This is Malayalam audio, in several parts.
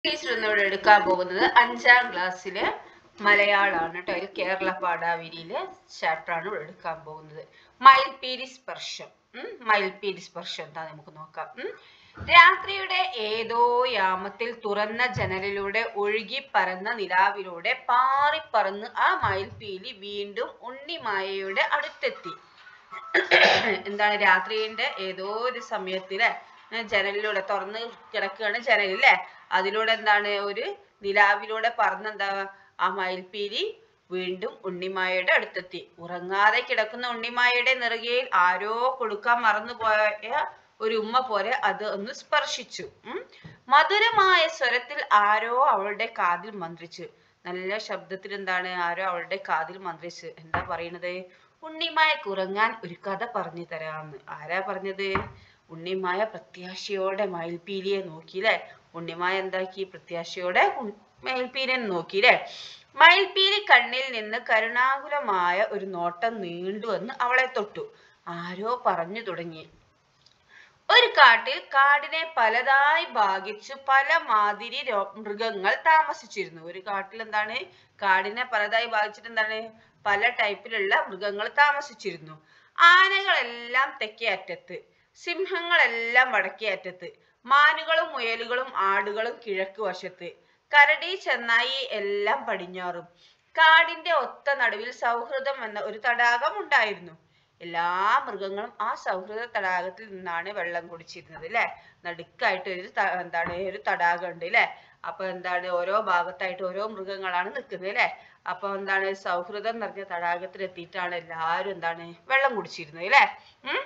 ടീച്ചർ ഇന്നിവിടെ എടുക്കാൻ പോകുന്നത് അഞ്ചാം ക്ലാസ്സിലെ മലയാളമാണ് കേട്ടോ അതിൽ കേരള പാഠാവലിയിലെ ചാപ്റ്റർ ആണ് ഇവിടെ എടുക്കാൻ പോകുന്നത് മയിൽപീരി സ്പർശം ഉം, മയിൽപീരി സ്പർശം എന്താ നമുക്ക് നോക്കാം ഉം. രാത്രിയുടെ ഏതോ യാമത്തിൽ തുറന്ന ജനലിലൂടെ ഒഴുകി പറന്ന നിലാവിലൂടെ പാറിപ്പറന്ന് ആ മയിൽപീലി വീണ്ടും ഉണ്ണിമായയുടെ അടുത്തെത്തി എന്താണ് രാത്രിയുടെ ഏതോ ഒരു സമയത്തിലെ ജനലിലൂടെ തുറന്ന് കിടക്കുകയാണ് ജനലില്ലേ അതിലൂടെ എന്താണ് ഒരു നിലാവിലൂടെ പറന്നെന്താ ആ മയിൽപീലി വീണ്ടും ഉണ്ണിമായയുടെ അടുത്തെത്തി ഉറങ്ങാതെ കിടക്കുന്ന ഉണ്ണിമായയുടെ നെറുകയിൽ ആരോ കൊടുക്കാൻ മറന്നുപോയ ഒരു ഉമ്മ പോലെ അത് ഒന്ന് സ്പർശിച്ചു ഉം. മധുരമായ സ്വരത്തിൽ ആരോ അവളുടെ കാതിൽ മന്ത്രിച്ചു നല്ല ശബ്ദത്തിൽ എന്താണ് ആരോ അവളുടെ കാതിൽ മന്ത്രിച്ച് എന്താ പറയുന്നത് ഉണ്ണിമായക്ക് ഉറങ്ങാൻ ഒരു കഥ പറഞ്ഞു തരാമെന്ന് ആരാ പറഞ്ഞത് ഉണ്ണിമായ പ്രത്യാശയോടെ മയിൽപീലിയെ നോക്കിയില്ലേ ഉണ്ണിമായ എന്താക്കി പ്രത്യാശയോടെ ഉൺ- മയിൽപീലിയെ നോക്കിയില്ലേ മയിൽപീലി കണ്ണിൽ നിന്ന് കരുണാകുലമായ ഒരു നോട്ടം നീണ്ടു വന്ന് അവളെ തൊട്ടു ആരോ പറഞ്ഞു തുടങ്ങി ഒരു കാട്ടിൽ കാടിനെ പലതായി ഭാഗിച്ചു പല മാതിരി രോ- മൃഗങ്ങൾ താമസിച്ചിരുന്നു ഒരു കാട്ടിൽ എന്താണ് കാടിനെ പലതായി ഭാഗിച്ചിട്ട് എന്താണ് പല ടൈപ്പിലുള്ള മൃഗങ്ങൾ താമസിച്ചിരുന്നു ആനകളെല്ലാം തെക്കേ അറ്റത്ത് സിംഹങ്ങളെല്ലാം വടക്കേ അറ്റത്ത് മാനുകളും മുയലുകളും ആടുകളും കിഴക്ക് വശത്ത് കരടി ചെന്നായി എല്ലാം പടിഞ്ഞാറും കാടിന്റെ ഒത്ത നടുവിൽ സൗഹൃദം എന്ന ഒരു തടാകം ഉണ്ടായിരുന്നു എല്ലാ മൃഗങ്ങളും ആ സൗഹൃദ തടാകത്തിൽ നിന്നാണ് വെള്ളം കുടിച്ചിരുന്നത് ല്ലേ നടുക്കായിട്ട് ഒരു ത- എന്താണ് ഒരു തടാകം ഉണ്ട് ല്ലേ അപ്പൊ എന്താണ് ഓരോ ഭാഗത്തായിട്ട് ഓരോ മൃഗങ്ങളാണ് നിൽക്കുന്നത് ല്ലേ അപ്പൊ എന്താണ് സൗഹൃദം നിറഞ്ഞ തടാകത്തിൽ എത്തിയിട്ടാണ് എല്ലാവരും എന്താണ് വെള്ളം കുടിച്ചിരുന്നത് ല്ലേ ഉം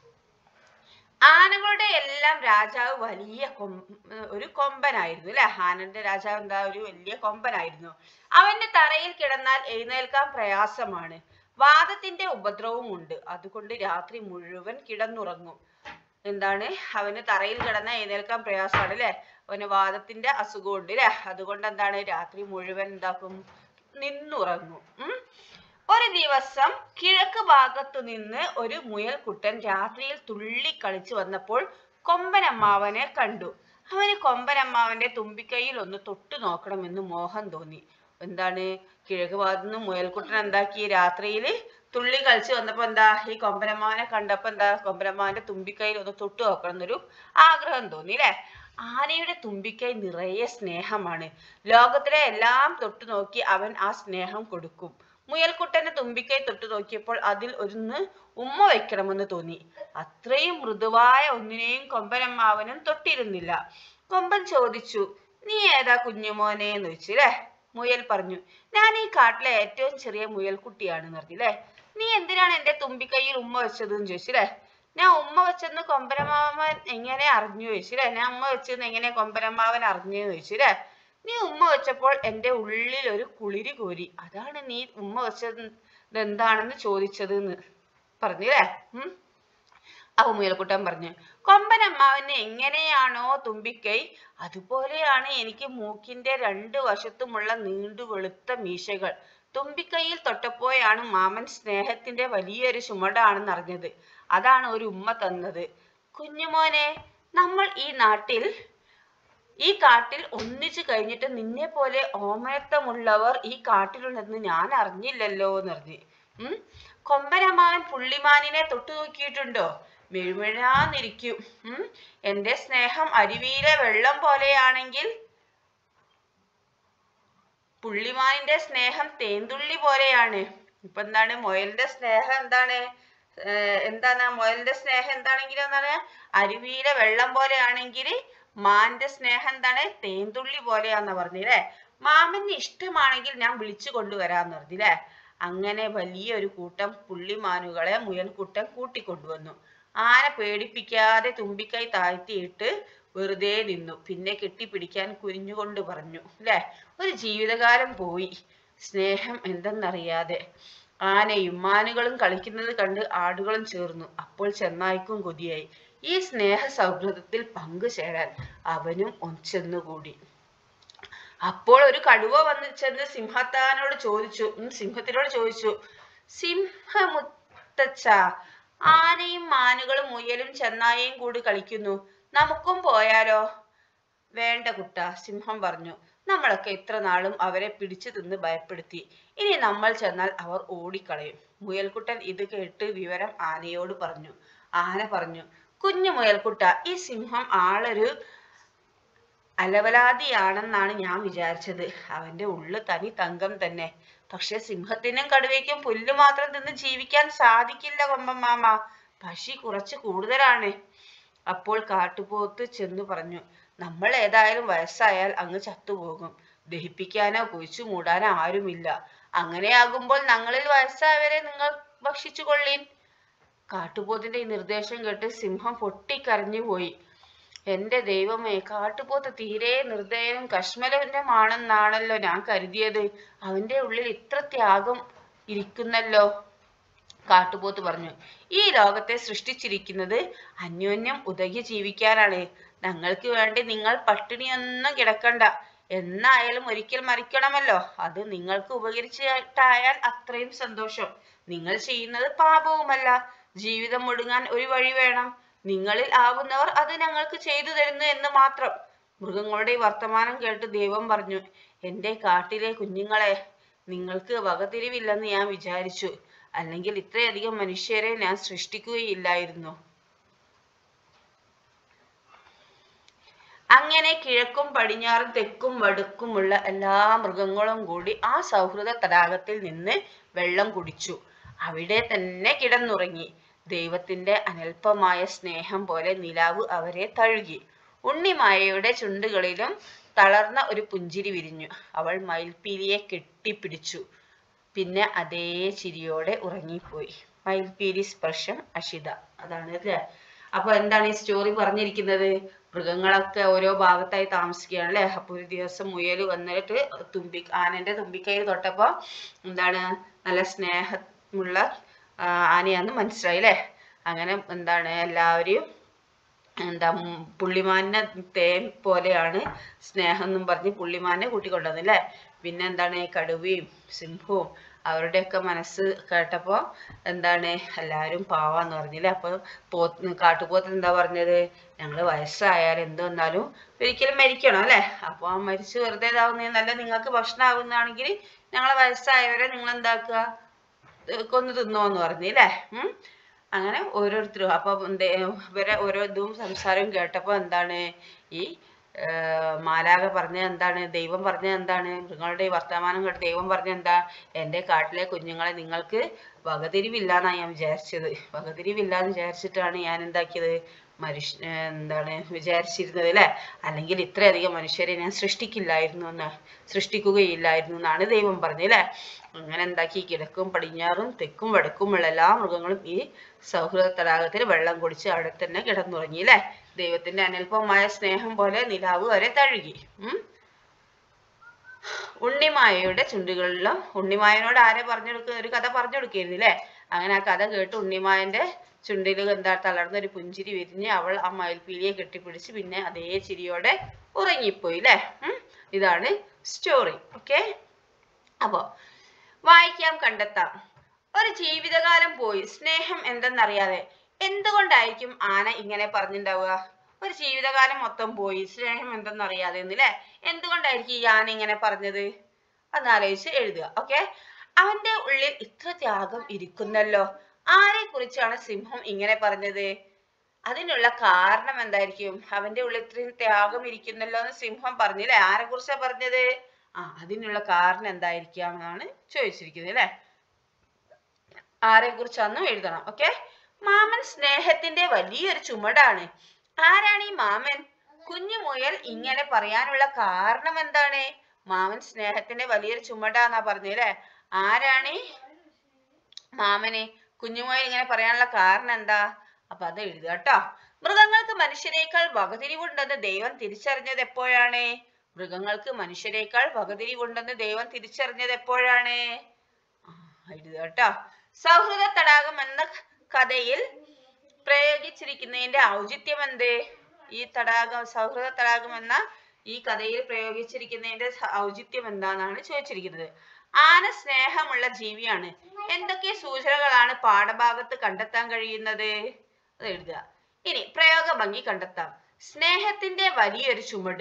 ആനകളുടെ എല്ലാം രാജാവ് വലിയ കൊം ഒരു കൊമ്പനായിരുന്നു അല്ലെ ആനന്റെ രാജാവ് എന്താ ഒരു വലിയ കൊമ്പനായിരുന്നു അവന്റെ തറയിൽ കിടന്നാൽ എഴുന്നേൽക്കാൻ പ്രയാസമാണ് വാദത്തിന്റെ ഉപദ്രവവും ഉണ്ട് അതുകൊണ്ട് രാത്രി മുഴുവൻ കിടന്നുറങ്ങും എന്താണ് അവന് തറയിൽ കിടന്ന എഴുന്നേൽക്കാൻ പ്രയാസമാണ് അല്ലെ അവന് വാദത്തിന്റെ അസുഖമുണ്ട് അല്ലെ അതുകൊണ്ട് എന്താണ് രാത്രി മുഴുവൻ എന്താക്കും നിന്നുറങ്ങും ഉം ഒരു ദിവസം കിഴക്ക് ഭാഗത്തു നിന്ന് ഒരു മുയൽക്കുട്ടൻ രാത്രിയിൽ തുള്ളി കളിച്ചു വന്നപ്പോൾ കൊമ്പനമ്മാവനെ കണ്ടു അവന് കൊമ്പനമ്മാവന്റെ തുമ്പിക്കൈയിൽ ഒന്ന് തൊട്ടു നോക്കണമെന്ന് മോഹം തോന്നി എന്താണ് കിഴക്ക് ഭാഗത്തു നിന്ന് മുയൽക്കുട്ടൻ എന്താക്കി രാത്രിയിൽ തുള്ളി കളിച്ചു വന്നപ്പോ എന്താ ഈ കൊമ്പനമ്മാവനെ കണ്ടപ്പോ എന്താ കൊമ്പനമ്മാവന്റെ തുമ്പിക്കൈയിൽ ഒന്ന് തൊട്ടു നോക്കണം എന്നൊരു ആഗ്രഹം തോന്നി അല്ലെ ആനയുടെ തുമ്പിക്കൈ നിറയെ സ്നേഹമാണ് ലോകത്തിലെ എല്ലാം തൊട്ടു നോക്കി അവൻ ആ സ്നേഹം കൊടുക്കും മുയൽക്കുട്ടന്റെ തുമ്പിക്കൈ തൊട്ടു നോക്കിയപ്പോൾ അതിൽ ഒന്ന് ഉമ്മ വെക്കണമെന്ന് തോന്നി അത്രയും മൃദുവായ ഒന്നിനെയും കൊമ്പനമ്മാവനും തൊട്ടിരുന്നില്ല കൊമ്പൻ ചോദിച്ചു നീ ഏതാ കുഞ്ഞുമോനെ എന്ന് ചോദിച്ചു ല്ലേ മുയൽ പറഞ്ഞു ഞാൻ ഈ കാട്ടിലെ ഏറ്റവും ചെറിയ മുയൽക്കുട്ടിയാണെന്ന് പറഞ്ഞു ല്ലേ നീ എന്തിനാണ് എന്റെ തുമ്പിക്കൈയിൽ ഉമ്മ വെച്ചത് എന്ന് ചോദിച്ചു ല്ലേ ഞാൻ ഉമ്മ വെച്ചെന്ന് കൊമ്പരമാവൻ എങ്ങനെ അറിഞ്ഞു ചോദിച്ചു ല്ലേ ഞാൻ ഉമ്മ വെച്ചെന്ന് എങ്ങനെ കൊമ്പരമാവൻ അറിഞ്ഞെന്ന് ചോദിച്ചു ല്ലേ നീ ഉമ്മ വെച്ചപ്പോൾ എൻ്റെ ഉള്ളിൽ ഒരു കുളിരി കോരി അതാണ് നീ ഉമ്മ വെച്ചത് എന്താണെന്ന് ചോദിച്ചത് എന്ന് പറഞ്ഞില്ലേ ഉം അപ്പൊ മുയൽക്കുട്ടൻ പറഞ്ഞു കൊമ്പനമ്മാവന് എങ്ങനെയാണോ തുമ്പിക്കൈ അതുപോലെയാണ് എനിക്ക് മൂക്കിന്റെ രണ്ട് വശത്തുമുള്ള നീണ്ടു വെളുത്ത മീശകൾ തുമ്പിക്കൈയിൽ തൊട്ടപ്പോഴാണ് മാമൻ സ്നേഹത്തിന്റെ വലിയൊരു ചുമടാണെന്ന് അറിഞ്ഞത് അതാണ് ഒരു ഉമ്മ തന്നത് കുഞ്ഞുമോനെ നമ്മൾ ഈ നാട്ടിൽ ഈ കാട്ടിൽ ഒന്നിച്ചു കഴിഞ്ഞിട്ട് നിന്നെ പോലെ ഓമനത്തമുള്ളവർ ഈ കാട്ടിലുണ്ടെന്ന് ഞാൻ അറിഞ്ഞില്ലല്ലോ എന്ന് പറഞ്ഞു ഉം കൊമ്പനമ്മാവൻ പുള്ളിമാനിനെ തൊട്ടു നോക്കിയിട്ടുണ്ടോ മെഴുമെഴാന്നിരിക്കും ഉം എന്റെ സ്നേഹം അരുവിയിലെ വെള്ളം പോലെയാണെങ്കിൽ പുള്ളിമാനിന്റെ സ്നേഹം തേന്തുള്ളി പോലെയാണ് ഇപ്പൊ എന്താണ് മുയലിന്റെ സ്നേഹം എന്താണ് ഏർ എന്താണ് ആ മുയലിന്റെ സ്നേഹം എന്താണെങ്കിൽ എന്താണ് അരുവിയിലെ വെള്ളം പോലെയാണെങ്കിൽ മാന്റെ സ്നേഹം എന്താണ് തേന്തുള്ളി പോലെയാന്ന് പറഞ്ഞില്ലേ മാമന് ഇഷ്ടമാണെങ്കിൽ ഞാൻ വിളിച്ചു കൊണ്ടുവരാന്ന് പറഞ്ഞില്ലേ അങ്ങനെ വലിയൊരു കൂട്ടം പുള്ളിമാനുകളെ മുയൽക്കൂട്ടം കൂട്ടിക്കൊണ്ടുവന്നു ആന പേടിപ്പിക്കാതെ തുമ്പിക്കൈ താഴ്ത്തിയിട്ട് വെറുതെ നിന്നു പിന്നെ കെട്ടിപ്പിടിക്കാൻ കുനിഞ്ഞുകൊണ്ട് പറഞ്ഞു ല്ലേ ഒരു ജീവിതകാലം പോയി സ്നേഹം എന്തെന്നറിയാതെ ആനയും മാനുകളും കളിക്കുന്നത് കണ്ട് ആടുകളും ചേർന്നു അപ്പോൾ ചെന്നായ്ക്കും കൊതിയായി ഈ സ്നേഹ സൗഹൃദത്തിൽ പങ്കുചേരാൻ അവനും ഒന്നിച്ചെന്നുകൂടി അപ്പോൾ ഒരു കടുവ വന്ന് ചെന്ന് സിംഹത്താനോട് ചോദിച്ചു ഉം, സിംഹത്തിനോട് ചോദിച്ചു സിംഹമുത്തച്ഛ ആനയും മാനുകളും മുയലും ചെന്നായയും കൂടി കളിക്കുന്നു നമുക്കും പോയാലോ വേണ്ട കുട്ട സിംഹം പറഞ്ഞു നമ്മളൊക്കെ ഇത്ര നാളും അവരെ പിടിച്ചു തിന്ന് ഭയപ്പെടുത്തി ഇനി നമ്മൾ ചെന്നാൽ അവർ ഓടിക്കളയും മുയൽക്കുട്ടൻ ഇത് കേട്ട് വിവരം ആനയോട് പറഞ്ഞു ആന പറഞ്ഞു കുഞ്ഞു മുയൽക്കുട്ട ഈ സിംഹം ആളൊരു അലവലാതിയാണെന്നാണ് ഞാൻ വിചാരിച്ചത് അവന്റെ ഉള്ളു തനി തങ്കം തന്നെ പക്ഷെ സിംഹത്തിനും കടുവയ്ക്കും പുല്ല് മാത്രം തിന്ന് ജീവിക്കാൻ സാധിക്കില്ല കൊമ്പൻ മാമ പശി കുറച്ച് കൂടുതലാണ് അപ്പോൾ കാട്ടുപോത്ത് ചെന്നു പറഞ്ഞു നമ്മൾ ഏതായാലും വയസ്സായാൽ അങ്ങ് ചത്തുപോകും ദഹിപ്പിക്കാനോ കുഴിച്ചു മൂടാനോ ആരുമില്ല അങ്ങനെയാകുമ്പോൾ ഞങ്ങളിൽ വയസ്സായവരെ നിങ്ങൾ ഭക്ഷിച്ചു കൊള്ളീൻ കാട്ടുപോത്തിന്റെ ഈ നിർദ്ദേശം കേട്ട് സിംഹം പൊട്ടിക്കരഞ്ഞു പോയി എന്റെ ദൈവമേ കാട്ടുപോത്ത് തീരെ നിർദ്ദയനും കശ്മലനുമാണെന്നാണല്ലോ ഞാൻ കരുതിയത് അവന്റെ ഉള്ളിൽ ഇത്ര ത്യാഗം ഇരിക്കുന്നല്ലോ കാട്ടുപോത്ത് പറഞ്ഞു ഈ ലോകത്തെ സൃഷ്ടിച്ചിരിക്കുന്നത് അന്യോന്യം ഉതകി ജീവിക്കാനാണ് ഞങ്ങൾക്ക് വേണ്ടി നിങ്ങൾ പട്ടിണിയൊന്നും കിടക്കണ്ട എന്നായാലും ഒരിക്കൽ മരിക്കണമല്ലോ അത് നിങ്ങൾക്ക് ഉപകരിച്ചിട്ടായാൽ അത്രയും സന്തോഷം നിങ്ങൾ ചെയ്യുന്നത് പാപവുമല്ല ജീവിതം ഒടുങ്ങാൻ ഒരു വഴി വേണം നിങ്ങളിൽ ആവുന്നവർ അത് ഞങ്ങൾക്ക് ചെയ്തു തരുന്നു എന്ന് മാത്രം മൃഗങ്ങളുടെ ഈ വർത്തമാനം കേട്ട് ദൈവം പറഞ്ഞു എന്റെ കാട്ടിലെ കുഞ്ഞുങ്ങളെ നിങ്ങൾക്ക് വകതിരിവില്ലെന്ന് ഞാൻ വിചാരിച്ചു അല്ലെങ്കിൽ ഇത്രയധികം മനുഷ്യരെ ഞാൻ സൃഷ്ടിക്കുകയില്ലായിരുന്നു അങ്ങനെ കിഴക്കും പടിഞ്ഞാറും തെക്കും വടക്കുമുള്ള എല്ലാ മൃഗങ്ങളും കൂടി ആ സൗഹൃദ തടാകത്തിൽ നിന്ന് വെള്ളം കുടിച്ചു അവിടെ തന്നെ കിടന്നുറങ്ങി ദൈവത്തിന്റെ അനൽപമായ സ്നേഹം പോലെ നിലാവ് അവരെ തഴുകി ഉണ്ണിമായയുടെ ചുണ്ടുകളിലും തളർന്ന ഒരു പുഞ്ചിരി വിരിഞ്ഞു അവൾ മയിൽപ്പീലിയെ കെട്ടിപ്പിടിച്ചു പിന്നെ അതേ ചിരിയോടെ ഉറങ്ങിപ്പോയി മയിൽപ്പീലി സ്പർശം അഷിത അതാണ് അല്ലേ അപ്പൊ എന്താണ് ഈ സ്റ്റോറി പറഞ്ഞിരിക്കുന്നത് മൃഗങ്ങളൊക്കെ ഓരോ ഭാഗത്തായി താമസിക്കുകയാണ് അല്ലെ അപ്പൊ ഒരു ദിവസം മുയൽ വന്നിട്ട് തുമ്പി ആനന്റെ തുമ്പിക്കൈയിൽ തൊട്ടപ്പോ എന്താണ് നല്ല സ്നേഹമുള്ള ആ, ആനയാന്ന് മനസ്സിലായി അല്ലെ അങ്ങനെ എന്താണ് എല്ലാവരെയും എന്താ ഉം, പുള്ളിമാനെ തേൻ പോലെയാണ് സ്നേഹം എന്നും പറഞ്ഞ് പുള്ളിമാനെ കൂട്ടിക്കൊണ്ടുവന്നു അല്ലേ പിന്നെ എന്താണ് കടുവയും സിംഹവും അവരുടെയൊക്കെ മനസ്സ് കേട്ടപ്പോ എന്താണ് എല്ലാവരും പാവാന്ന് പറഞ്ഞില്ലേ അപ്പൊ പോത്ത് കാട്ടുപോത്ത് എന്താ പറഞ്ഞത് ഞങ്ങള് വയസ്സായാലും എന്ത് വന്നാലും ഒരിക്കലും മരിക്കണം അല്ലെ അപ്പൊ ആ മരിച്ച് വെറുതെ ഇതാവുന്നതിനല്ല നിങ്ങൾക്ക് ഭക്ഷണം ആവുന്നതാണെങ്കിൽ ഞങ്ങളെ വയസ്സായവരെ നിങ്ങൾ എന്താക്കുക ഏർ കൊന്നു തിന്നോന്ന് പറഞ്ഞു അല്ലേ ഉം അങ്ങനെ ഓരോരുത്തരും അപ്പൊ എന്തേ ഇവരെ ഓരോ ഇതും സംസാരവും കേട്ടപ്പോ എന്താണ് ഈ ഏർ മാലാഖ പറഞ്ഞത് എന്താണ് ദൈവം പറഞ്ഞത് എന്താണ് മൃഗങ്ങളുടെ ഈ വർത്തമാനം കേട്ട് ദൈവം പറഞ്ഞത് എന്താ എൻ്റെ കാട്ടിലെ കുഞ്ഞുങ്ങളെ നിങ്ങൾക്ക് വകതിരിവില്ലാന്നാ ഞാൻ വിചാരിച്ചത് വകതിരിവില്ലാന്ന് വിചാരിച്ചിട്ടാണ് ഞാൻ എന്താക്കിയത് മനുഷ്യ ഏർ എന്താണ് വിചാരിച്ചിരുന്നത് അല്ലേ അല്ലെങ്കിൽ ഇത്രയധികം മനുഷ്യരെ ഞാൻ സൃഷ്ടിക്കില്ലായിരുന്നു എന്ന് സൃഷ്ടിക്കുകയില്ലായിരുന്നു എന്നാണ് ദൈവം പറഞ്ഞത് അല്ലേ അങ്ങനെ എന്താക്കി കിഴക്കും പടിഞ്ഞാറും തെക്കും വടക്കുമുള്ള എല്ലാ മൃഗങ്ങളും ഈ സൗഹൃദ തടാകത്തിൽ വെള്ളം കുടിച്ച് അവിടെ തന്നെ കിടന്നുറങ്ങി അല്ലേ ദൈവത്തിന്റെ അനൽപമായ സ്നേഹം പോലെ നിലാവ് വരെ തഴുകി ഉം ഉണ്ണിമായയുടെ ചുണ്ടുകളിലും ഉണ്ണിമായനോട് ആരെ പറഞ്ഞു കൊടുക്കുക ഒരു കഥ പറഞ്ഞു കൊടുക്കായിരുന്നു അല്ലേ അങ്ങനെ ആ കഥ കേട്ട് ഉണ്ണിമായന്റെ ചുണ്ടിൽ എന്താ തളർന്ന ഒരു പുഞ്ചിരി വിരിഞ്ഞ് അവൾ ആ മയിൽപ്പീലിയെ കെട്ടിപ്പിടിച്ച് പിന്നെ അതേ ചിരിയോടെ ഉറങ്ങിപ്പോയി അല്ലേ ഉം ഇതാണ് സ്റ്റോറി ഓക്കെ അപ്പോ വായിക്കാം കണ്ടെത്താം ഒരു ജീവിതകാലം പോയി സ്നേഹം എന്തെന്നറിയാതെ എന്തുകൊണ്ടായിരിക്കും ആന ഇങ്ങനെ പറഞ്ഞിട്ടുണ്ടാവുക ഒരു ജീവിതകാലം മൊത്തം പോയി സ്നേഹം എന്തെന്നറിയാതെ എന്നല്ലേ എന്തുകൊണ്ടായിരിക്കും ഈ ആന ഇങ്ങനെ പറഞ്ഞത് അന്നാലോചിച്ച് എഴുതുക ഓക്കെ അവന്റെ ഉള്ളിൽ ഇത്ര ത്യാഗം ഇരിക്കുന്നല്ലോ ആരെ കുറിച്ചാണ് സിംഹം ഇങ്ങനെ പറഞ്ഞത് അതിനുള്ള കാരണം എന്തായിരിക്കും അവന്റെ ഉള്ളിൽ ഇത്രയും ത്യാഗം ഇരിക്കുന്നല്ലോ എന്ന് സിംഹം പറഞ്ഞില്ലേ ആരെ കുറിച്ചാ പറഞ്ഞത് ആ അതിനുള്ള കാരണം എന്തായിരിക്കാം എന്നാണ് ചോദിച്ചിരിക്കുന്നത് അല്ലേ ആരെ കുറിച്ചാന്നും എഴുതണം ഓക്കെ മാമൻ സ്നേഹത്തിന്റെ വലിയൊരു ചുമടാണ് ആരാണ് ഈ മാമൻ കുഞ്ഞു മുയൽ ഇങ്ങനെ പറയാനുള്ള കാരണം എന്താണ് മാമൻ സ്നേഹത്തിന്റെ വലിയൊരു ചുമടാന്നാ പറഞ്ഞത് അല്ലേ ആരാണ് ഈ മാമനെ കുഞ്ഞുമുയൽ ഇങ്ങനെ പറയാനുള്ള കാരണം എന്താ അപ്പൊ അത് എഴുതുക കേട്ടോ മൃഗങ്ങൾക്ക് മനുഷ്യരെക്കാൾ വകതിരിവുണ്ടെന്ന് ദൈവം തിരിച്ചറിഞ്ഞത് എപ്പോഴാണ് മൃഗങ്ങൾക്ക് മനുഷ്യരെക്കാൾ വകതിരിവുണ്ടെന്ന് ദൈവം തിരിച്ചറിഞ്ഞത് എപ്പോഴാണ് ആ, എഴുതുക കേട്ടോ സൗഹൃദ തടാകം എന്ന കഥയിൽ പ്രയോഗിച്ചിരിക്കുന്നതിന്റെ ഔചിത്യം എന്ത് ഈ തടാകം സൗഹൃദ തടാകം എന്ന ഈ കഥയിൽ പ്രയോഗിച്ചിരിക്കുന്നതിന്റെ സ- ഔചിത്യം എന്താണെന്നാണ് ചോദിച്ചിരിക്കുന്നത് ആന സ്നേഹമുള്ള ജീവിയാണ് എന്തൊക്കെ സൂചനകളാണ് പാഠഭാഗത്ത് കണ്ടെത്താൻ കഴിയുന്നത് അത് എഴുതുക ഇനി പ്രയോഗ ഭംഗി കണ്ടെത്താം സ്നേഹത്തിന്റെ വലിയൊരു ചുമട്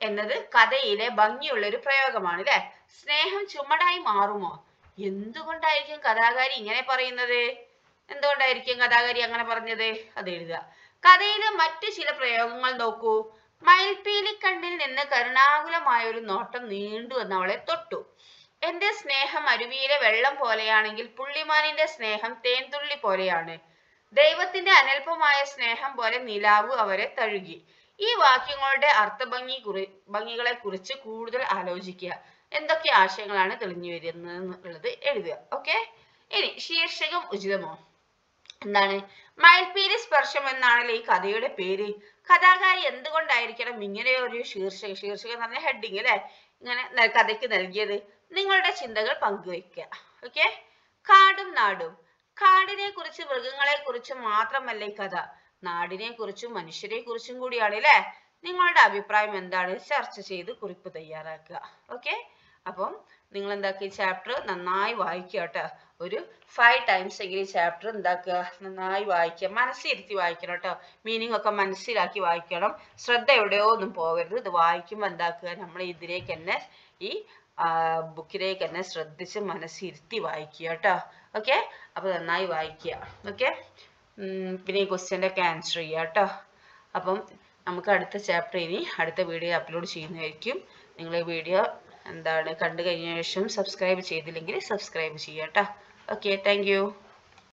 എന്നത് കഥയിലെ ഭംഗിയുള്ള ഒരു പ്രയോഗമാണ് അല്ലെ സ്നേഹം ചുമടായി മാറുമോ എന്തുകൊണ്ടായിരിക്കും കഥാകാരി ഇങ്ങനെ പറയുന്നത് എന്തുകൊണ്ടായിരിക്കും കഥാകാരി അങ്ങനെ പറഞ്ഞത് അത് എഴുതുക കഥയിലെ മറ്റു ചില പ്രയോഗങ്ങൾ നോക്കൂ മയിൽപ്പീലിക്കണ്ണിൽ നിന്ന് കരുണാകുലമായ ഒരു നോട്ടം നീണ്ടു വന്ന് അവളെ തൊട്ടു എന്റെ സ്നേഹം അരുവിയിലെ വെള്ളം പോലെയാണെങ്കിൽ പുള്ളിമാനിന്റെ സ്നേഹം തേൻതുള്ളി പോലെയാണ് ദൈവത്തിന്റെ അനൽപമായ സ്നേഹം പോലെ നിലാവ് അവരെ തഴുകി ഈ വാക്യങ്ങളുടെ അർത്ഥഭംഗി കുറി ഭംഗികളെ കുറിച്ച് കൂടുതൽ ആലോചിക്കുക എന്തൊക്കെ ആശയങ്ങളാണ് തെളിഞ്ഞു വരുന്നത് എന്നുള്ളത് എഴുതുക ഓക്കെ ഇനി ശീർഷകം ഉചിതമോ എന്താണ് മയിൽപ്പീലി സ്പർശം എന്നാണല്ലോ ഈ കഥയുടെ പേര് കഥാകാരി എന്തുകൊണ്ടായിരിക്കണം ഇങ്ങനെ ഒരു ശീർഷക ശീർഷകം എന്ന് പറഞ്ഞ ഹെഡിങ് അല്ലെ ഇങ്ങനെ ന- കഥയ്ക്ക് നൽകിയത് നിങ്ങളുടെ ചിന്തകൾ പങ്കുവയ്ക്കുക ഓക്കെ കാടും നാടും കാടിനെ കുറിച്ച് മൃഗങ്ങളെ കുറിച്ചും മാത്രമല്ല ഈ കഥ നാടിനെ കുറിച്ചും മനുഷ്യരെ കുറിച്ചും കൂടിയാണ് അല്ലെ നിങ്ങളുടെ അഭിപ്രായം എന്താണ് ചർച്ച ചെയ്ത് കുറിപ്പ് തയ്യാറാക്കുക ഓക്കെ അപ്പം നിങ്ങൾ എന്താക്കുക ഈ ചാപ്റ്റർ നന്നായി വായിക്കുക കേട്ടോ ഒരു ഫൈവ് ടൈംസ് എങ്കിലും ഈ ചാപ്റ്റർ എന്താക്കുക നന്നായി വായിക്കുക മനസ്സിരുത്തി വായിക്കണം കേട്ടോ മീനിങ് ഒക്കെ മനസ്സിലാക്കി വായിക്കണം ശ്രദ്ധ എവിടെയോ ഒന്നും പോകരുത് ഇത് വായിക്കുമ്പോൾ എന്താക്കുക നമ്മൾ ഇതിലേക്ക് തന്നെ ഈ ബുക്കിലേക്ക് തന്നെ ശ്രദ്ധിച്ച് മനസ്സിരുത്തി വായിക്കുക കേട്ടോ ഓക്കെ അപ്പോൾ നന്നായി വായിക്കുക ഓക്കെ പിന്നെ ഈ ക്വസ്റ്റ്യൻ്റെ ഒക്കെ ആൻസർ ചെയ്യുക കേട്ടോ അപ്പം നമുക്ക് അടുത്ത ചാപ്റ്റർ ഇനി അടുത്ത വീഡിയോ അപ്ലോഡ് ചെയ്യുന്നതായിരിക്കും നിങ്ങൾ ഈ വീഡിയോ എന്താണ് കണ്ടു കഴിഞ്ഞ ശേഷം സബ്സ്ക്രൈബ് ചെയ്തില്ലെങ്കിൽ സബ്സ്ക്രൈബ് ചെയ്യുക കേട്ടോ ഓക്കെ താങ്ക് യു